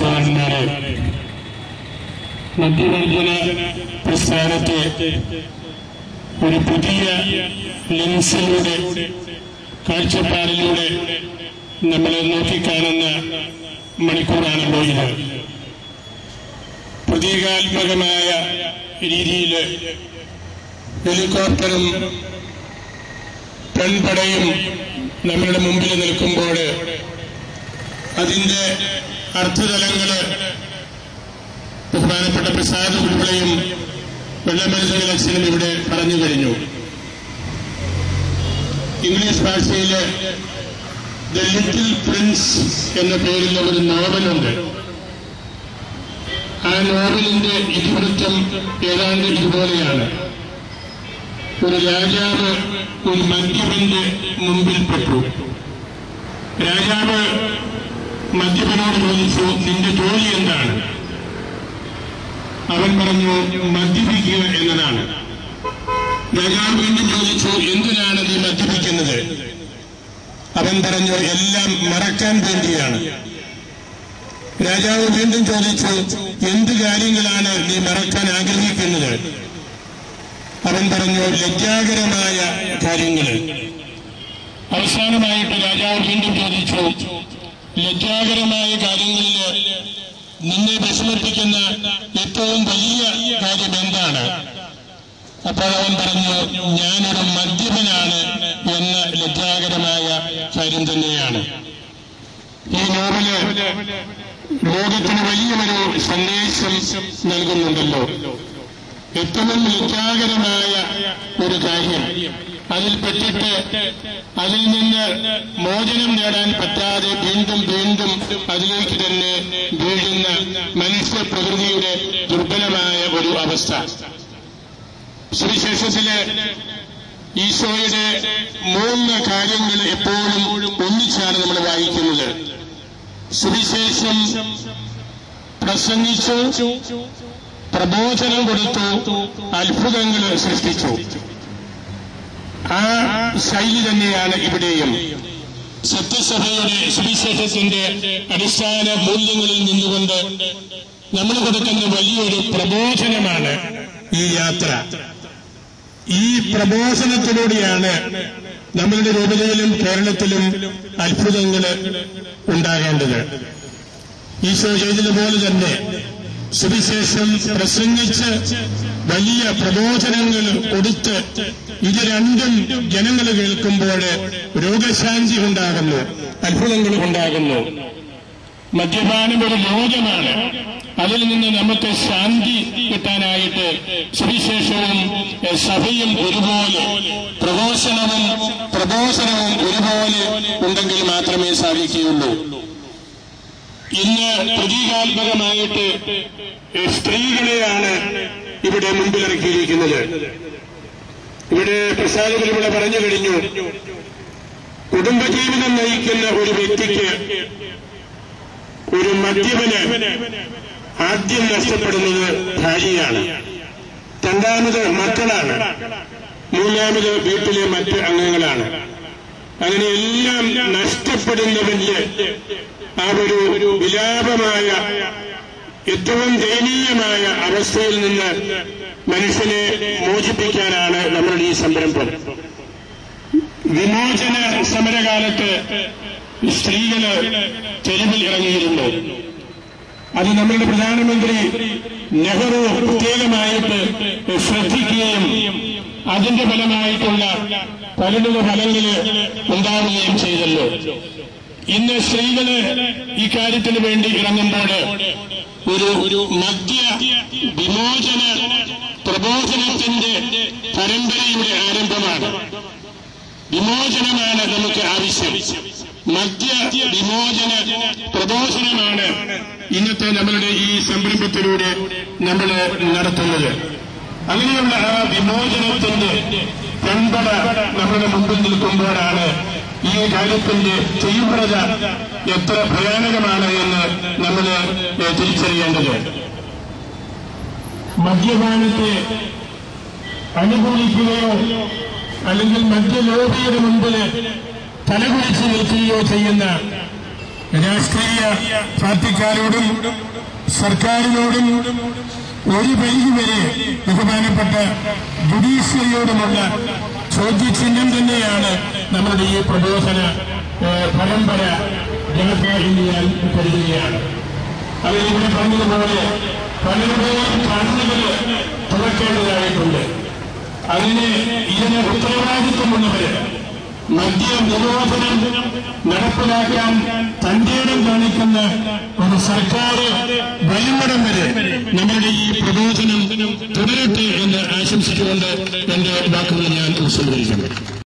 സഹോദരന്മാരെ മദ്യവർജന പ്രസ്ഥാനത്തെ ഒരു പുതിയ ലെൻസിലൂടെ കാഴ്ചപ്പാടിലൂടെ നമ്മൾ നോക്കിക്കാണുന്ന മണിക്കൂറാണല്ലോ ഇത് പ്രതീകാത്മകമായ രീതിയിൽ ഹെലികോപ്റ്ററും പെൺപടയും നമ്മളുടെ മുമ്പിൽ നിൽക്കുമ്പോൾ അതിന്റെ അർത്ഥതലങ്ങള് ബഹുമാനപ്പെട്ട പ്രസാദ് ഉൾപ്പെടെയും വെള്ളമരുന്ന് ഇലക്ഷനും ഇവിടെ പറഞ്ഞു കഴിഞ്ഞു ഇംഗ്ലീഷ് ഭാഷയില് ദ ലിറ്റിൽ പ്രിൻസ് എന്ന പേരിൽ ഒരു നോവലുണ്ട് ആ നോവലിന്റെ ഇതിവൃത്തം ഏതാണ്ട് ഇതുപോലെയാണ് ഒരു രാജാവ് ഒരു മദ്യപന്റെ മുമ്പിൽപ്പെട്ടു രാജാവ് മദ്യപനോട് ചോദിച്ചു നിന്റെ ജോലി എന്താണ് അവൻ പറഞ്ഞു മദ്യപിക്കുക എന്നതാണ് രാജാവ് വീണ്ടും ചോദിച്ചു എന്തിനാണ് നീ മദ്യപിക്കുന്നത് അവൻ പറഞ്ഞു എല്ലാം മറക്കാൻ വേണ്ടിയാണ് രാജാവ് വീണ്ടും ചോദിച്ചു എന്ത് കാര്യങ്ങളാണ് നീ മറക്കാൻ ആഗ്രഹിക്കുന്നത് അവൻ പറഞ്ഞു ലജ്ജാകരമായ കാര്യങ്ങൾ അവസാനമായിട്ട് രാജാവ് വീണ്ടും ചോദിച്ചു ലജ്ജാകരമായ കാര്യങ്ങളിൽ നിന്നെ വിഷമിപ്പിക്കുന്ന ഏറ്റവും വലിയ കാര്യം എന്താണ് അപ്പോൾ അവൻ പറഞ്ഞു ഞാനൊരു മദ്യപനാണ് എന്ന ലജ്ജാകരമായ കാര്യം തന്നെയാണ് ഈ നോവല് ലോകത്തിന് വലിയൊരു സന്ദേശം നൽകുന്നുണ്ടല്ലോ ഏറ്റവും ലജ്ജാകരമായ ഒരു കാര്യം അതിൽ പെട്ടിട്ട് അതിൽ നിന്ന് മോചനം നേടാൻ പറ്റാതെ വീണ്ടും വീണ്ടും അതിലേക്ക് തന്നെ വീഴുന്ന മനുഷ്യ പ്രകൃതിയുടെ ദുർബലമായ ഒരു അവസ്ഥ സുവിശേഷത്തില് ഈശോയുടെ മൂന്ന് കാര്യങ്ങൾ എപ്പോഴും ഒന്നിച്ചാണ് നമ്മൾ വായിക്കുന്നത് സുവിശേഷം പ്രസംഗിച്ചു പ്രബോധനം കൊടുത്തു അത്ഭുതങ്ങൾ സൃഷ്ടിച്ചു ആ ശൈലി തന്നെയാണ് ഇവിടെയും സത്യസഭയുടെ സുവിശേഷത്തിന്റെ അടിസ്ഥാന മൂല്യങ്ങളിൽ നിന്നുകൊണ്ട് നമ്മൾ കൊടുക്കുന്ന വലിയൊരു പ്രബോധനമാണ് ഈ യാത്ര ഈ പ്രബോധനത്തിലൂടെയാണ് നമ്മളുടെ രൂപതയിലും കേരളത്തിലും അത്ഭുതങ്ങൾ ഉണ്ടാകേണ്ടത് ഈശോ ചെയ്തതുപോലെ തന്നെ സുവിശേഷം പ്രസംഗിച്ച് വലിയ പ്രബോധനങ്ങൾ കൊടുത്ത് ഇത് രണ്ടും ജനങ്ങൾ കേൾക്കുമ്പോൾ രോഗശാന്തി ഉണ്ടാകുന്നു അത്ഭുതങ്ങൾ ഉണ്ടാകുന്നു മദ്യപാനം ഒരു രോഗമാണ് അതിൽ നിന്ന് നമുക്ക് ശാന്തി കിട്ടാനായിട്ട് സുവിശേഷവും എഹ്, സഭയും ഒരുപോലെ പ്രഘോഷണവും പ്രബോധനവും ഒരുപോലെ ഉണ്ടെങ്കിൽ മാത്രമേ സാധിക്കുകയുള്ളൂ ഇന്ന് പ്രതീകാത്മകമായിട്ട് എഹ്, സ്ത്രീകളെയാണ് ഇവിടെ മുമ്പിലിറക്കിയിരിക്കുന്നത് ഇവിടെ പ്രസാദത്തിൽ ഇവിടെ പറഞ്ഞു കഴിഞ്ഞു കുടുംബജീവിതം നയിക്കുന്ന ഒരു വ്യക്തിക്ക് ഒരു മദ്യപന് ആദ്യം നഷ്ടപ്പെടുന്നത് ഭാര്യയാണ് രണ്ടാമത് മക്കളാണ് മൂന്നാമത് വീട്ടിലെ മറ്റ് അംഗങ്ങളാണ് അങ്ങനെ എല്ലാം നഷ്ടപ്പെടുന്നവന് ആ ഒരു വിലാപമായ ഏറ്റവും ദയനീയമായ അവസ്ഥയിൽ നിന്ന് മനുഷ്യനെ മോചിപ്പിക്കാനാണ് നമ്മളുടെ ഈ സംരംഭം വിമോചന സമരകാലത്ത് സ്ത്രീകള് തെരുവിൽ ഇറങ്ങിയിരുന്നു അത് നമ്മളുടെ പ്രധാനമന്ത്രി നെഹ്റു പ്രത്യേകമായിട്ട് ശ്രദ്ധിക്കുകയും അതിന്റെ ഫലമായിട്ടുള്ള പരിണിത ഫലങ്ങൾ ഉണ്ടാവുകയും ചെയ്തല്ലോ ഇന്ന് സ്ത്രീകള് ഈ കാര്യത്തിന് വേണ്ടി ഇറങ്ങുമ്പോൾ ഒരു ഒരു മദ്യ വിമോചന പ്രബോധനത്തിന്റെ പരമ്പരയുടെ ആരംഭമാണ് വിമോചനമാണ് നമുക്ക് ആവശ്യം മദ്യ വിമോചന പ്രബോധനമാണ് ഇന്നത്തെ നമ്മളുടെ ഈ സംരംഭത്തിലൂടെ നമ്മൾ നടത്തുന്നത് അങ്ങനെയുള്ള ആ വിമോചനത്തിന്റെ പെൺപട നമ്മുടെ മുമ്പിൽ നിൽക്കുമ്പോഴാണ് ഈ കാര്യത്തിന്റെ തീവ്രത എത്ര ഭയാനകമാണ് എന്ന് നമ്മൾ തിരിച്ചറിയേണ്ടത് മദ്യപാനത്തെ അനുകൂലിക്കുകയോ അല്ലെങ്കിൽ മദ്യലോബിയുടെ മുമ്പിൽ തലകുലിച്ച് നിൽക്കുകയോ ചെയ്യുന്ന രാഷ്ട്രീയ പാർട്ടിക്കാരോടും സർക്കാരിനോടും ഒരു പരിധി വരെ ബഹുമാനപ്പെട്ട ജുഡീഷ്യറിയോടുമുള്ള ചോദ്യചിഹ്നം തന്നെയാണ് നമ്മുടെ ഈ പ്രബോധന ഏഹ്, പരമ്പര ഞങ്ങൾക്ക് ഇന്ന് ഞാൻ കരുതുകയാണ് അത് ഇവിടെ പറഞ്ഞതുപോലെ പലരുടെയും കണ്ണുകൾ തുറക്കേണ്ടതായിട്ടുണ്ട് അതിന് ഇതിന് ഉത്തരവാദിത്വമുള്ളവര് മദ്യ നിരോധനം നടപ്പിലാക്കാൻ തന്റേടം കാണിക്കുന്ന ഒരു സർക്കാർ വരുന്നിടം വരെ നമ്മളുടെ ഈ പ്രബോധനം തുടരട്ടെ എന്ന് ആശംസിച്ചുകൊണ്ട് എന്റെ വാക്കുകൾ ഞാൻ വിശദീകരിക്കുന്നു